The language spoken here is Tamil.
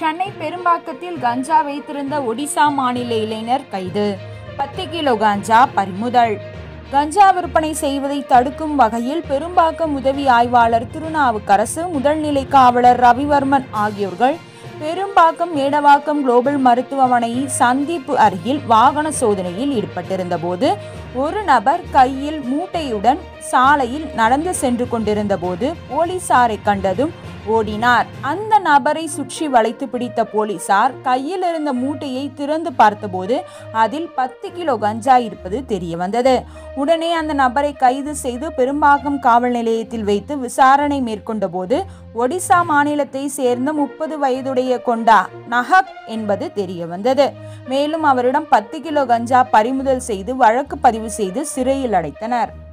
சென்னை பெரும்பாக்கத்தில் கஞ்சா வைத்திருந்த ஒடிசா மாநில இளைஞர் கைது பத்து கிலோ கஞ்சா பறிமுதல் கஞ்சா விற்பனை செய்வதை தடுக்கும் வகையில் பெரும்பாக்கம் உதவி ஆய்வாளர் திருநாவுக்கரசு முதல்நிலை காவலர் ரவிவர்மன் ஆகியோர்கள் பெரும்பாக்கம் மேடவாக்கம் குளோபல் மருத்துவமனை சந்திப்பு அருகில் வாகன சோதனையில் ஈடுபட்டிருந்த போது ஒரு நபர் கையில் மூட்டையுடன் சாலையில் நடந்து சென்று கொண்டிருந்த போது போலீசாரை கண்டதும் ஓடினார் அந்த நபரை சுற்றி வளைத்து பிடித்த போலீசார் கையில் இருந்த மூட்டையை திறந்து பார்த்தபோது அதில் பத்து கிலோ கஞ்சா இருப்பது தெரிய வந்தது உடனே அந்த நபரை கைது செய்து பெரும்பாக்கம் காவல் நிலையத்தில் வைத்து விசாரணை மேற்கொண்ட போது ஒடிசா மாநிலத்தை சேர்ந்த முப்பது வயதுடைய கொண்டா நஹக் என்பது தெரிய வந்தது மேலும் அவரிடம் பத்து கிலோ கஞ்சா பறிமுதல் செய்து வழக்கு பதிவு செய்து சிறையில் அடைத்தனர்